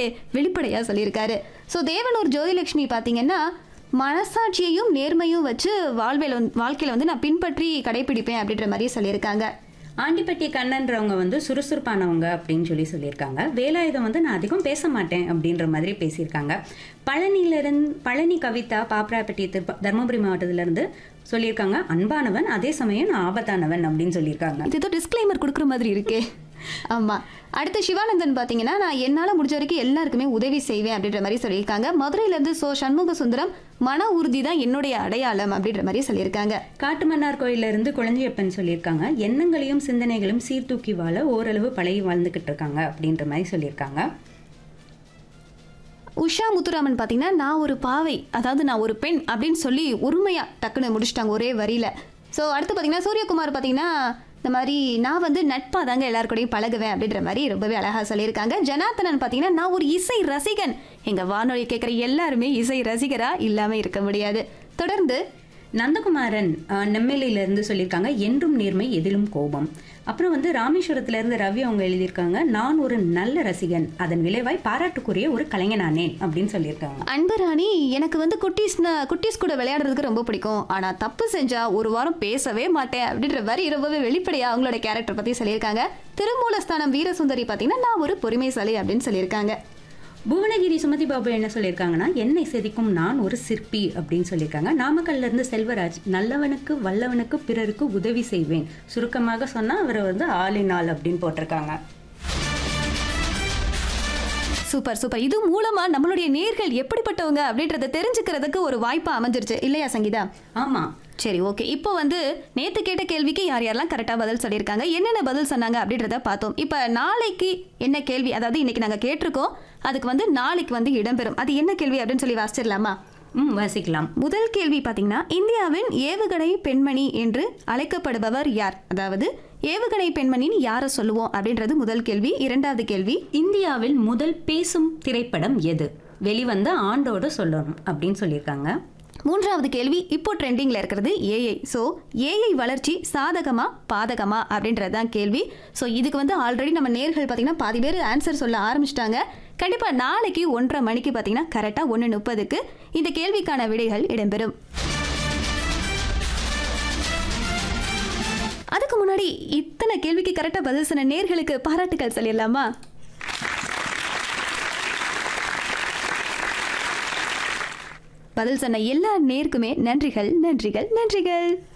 வெளிப்படையா சொல்லியிருக்காரு ஸோ தேவனூர் ஜோதிலட்சுமி பார்த்தீங்கன்னா மனசாட்சியையும் நேர்மையும் வச்சு வாழ்வையில் வந்து வாழ்க்கையில வந்து நான் பின்பற்றி கடைபிடிப்பேன் அப்படின்ற மாதிரி சொல்லியிருக்காங்க ஆண்டிப்பட்டி கண்ணன்றவங்க வந்து சுறுசுறுப்பானவங்க அப்படின்னு சொல்லி சொல்லியிருக்காங்க வேலாயுதம் வந்து நான் அதிகம் பேச மாட்டேன் அப்படின்ற மாதிரி பேசியிருக்காங்க பழனியிலிருந்து பழனி கவிதா பாப்பராப்பட்டி திருப்ப தருமபுரி மாவட்டத்திலிருந்து சொல்லியிருக்காங்க அன்பானவன் அதே சமயம் நான் ஆபத்தானவன் அப்படின்னு சொல்லியிருக்காங்க இது ஏதோ டிஸ்க்ளைமர் கொடுக்குற மாதிரி இருக்கே ஆமா அடுத்து சிவானந்தன் பார்த்தீங்கன்னா நான் என்னால் முடிஞ்ச வரைக்கும் எல்லாருக்குமே உதவி செய்வேன் அப்படின்ற மாதிரி சொல்லியிருக்காங்க மதுரையிலேருந்து சோ சண்முக சுந்தரம் மன உறுதி தான் என்னுடைய அடையாளம் அப்படின்ற மாதிரி சொல்லியிருக்காங்க காட்டுமன்னார் கோயில்ல இருந்து குழந்தையப்பன் சொல்லியிருக்காங்க எண்ணங்களையும் சிந்தனைகளும் சீர்தூக்கி வாழ ஓரளவு பழகி வாழ்ந்துகிட்டு இருக்காங்க அப்படின்ற மாதிரி சொல்லியிருக்காங்க உஷா முத்துராமன் பார்த்தீங்கன்னா நான் ஒரு பாவை அதாவது நான் ஒரு பெண் அப்படின்னு சொல்லி உரிமையாக டக்குன்னு முடிச்சிட்டாங்க ஒரே வரியில ஸோ அடுத்து பார்த்தீங்கன்னா சூரியகுமார் பார்த்தீங்கன்னா இந்த மாதிரி நான் வந்து நட்பாக தாங்க எல்லாரு கூடயும் பழகுவேன் அப்படின்ற மாதிரி ரொம்பவே அழகாக சொல்லியிருக்காங்க ஜனார்த்தனன் பார்த்தீங்கன்னா நான் ஒரு இசை ரசிகன் எங்கள் வானொலி கேட்குற எல்லாருமே இசை ரசிகராக இல்லாமல் இருக்க முடியாது தொடர்ந்து நந்தகுமாரன் அஹ், நெம்மேலியில இருந்து சொல்லியிருக்காங்க என்றும் நேர்மை எதிலும் கோபம் அப்புறம் வந்து ராமேஸ்வரத்துல இருந்து ரவி அவங்க எழுதியிருக்காங்க நான் ஒரு நல்ல ரசிகன் அதன் விளைவாய் பாராட்டுக்குரிய ஒரு கலைஞனானேன் அப்படின்னு சொல்லியிருக்காங்க அன்பராணி எனக்கு வந்து குட்டீஸ் குட்டீஸ் கூட விளையாடுறதுக்கு ரொம்ப பிடிக்கும் ஆனால் தப்பு செஞ்சா ஒரு வாரம் பேசவே மாட்டேன் அப்படின்ற மாதிரி ரொம்பவே வெளிப்படையாக அவங்களோட கேரக்டர் பற்றி சொல்லியிருக்காங்க திருமூலஸ்தானம் வீரசுந்தரி பார்த்தீங்கன்னா நான் ஒரு பொறுமைசாலி அப்படின்னு சொல்லியிருக்காங்க புவனகிரி சுமதி பாபு என்ன சொல்லியிருக்காங்கன்னா என்னை செதுக்கும் நான் ஒரு சிற்பி அப்படின்னு சொல்லியிருக்காங்க நாமக்கல்ல இருந்து செல்வராஜ் நல்லவனுக்கு வல்லவனுக்கு பிறருக்கு உதவி செய்வேன் சுருக்கமாக சொன்னா அவர் வந்து ஆளினால் அப்படின்னு போட்டிருக்காங்க சூப்பர் சூப்பர் இது மூலமா நம்மளுடைய நேர்கள் எப்படிப்பட்டவங்க அப்படின்றத தெரிஞ்சுக்கிறதுக்கு ஒரு வாய்ப்பா அமைஞ்சிருச்சு இல்லையா சங்கீதா ஆமா சரி ஓகே இப்போ வந்து நேத்து கேட்ட கேள்விக்கு யார் யாரெல்லாம் கரெக்டாக பதில் சொல்லியிருக்காங்க என்னென்ன பதில் சொன்னாங்க அப்படின்றத பார்த்தோம் இப்போ நாளைக்கு என்ன கேள்வி அதாவது இன்னைக்கு நாங்கள் கேட்டிருக்கோம் அதுக்கு வந்து நாளைக்கு வந்து இடம்பெறும் அது என்ன கேள்வி அப்படின்னு சொல்லி வாசிச்சிடலாமா ம் வாசிக்கலாம் முதல் கேள்வி பார்த்தீங்கன்னா இந்தியாவின் ஏவுகணை பெண்மணி என்று அழைக்கப்படுபவர் யார் அதாவது ஏவுகணை பெண்மணின்னு யாரை சொல்லுவோம் அப்படின்றது முதல் கேள்வி இரண்டாவது கேள்வி இந்தியாவில் முதல் பேசும் திரைப்படம் எது வெளிவந்த ஆண்டோடு சொல்லணும் அப்படின்னு சொல்லியிருக்காங்க மூன்றாவது கேள்வி இப்போ ட்ரெண்டிங்கில் இருக்கிறது ஏஐ ஸோ ஏஐ வளர்ச்சி சாதகமா பாதகமா அப்படின்றது தான் கேள்வி ஸோ இதுக்கு வந்து ஆல்ரெடி நம்ம நேர்கள் பார்த்தீங்கன்னா பாதி பேர் ஆன்சர் சொல்ல ஆரம்பிச்சிட்டாங்க கண்டிப்பாக நாளைக்கு ஒன்றரை மணிக்கு பார்த்தீங்கன்னா கரெக்டாக ஒன்று முப்பதுக்கு இந்த கேள்விக்கான விடைகள் இடம்பெறும் அதுக்கு முன்னாடி இத்தனை கேள்விக்கு கரெக்டாக பதில் சொன்ன நேர்களுக்கு பாராட்டுகள் சொல்லிடலாமா பதில் சொன்ன எல்லா நேருக்குமே நன்றிகள் நன்றிகள் நன்றிகள்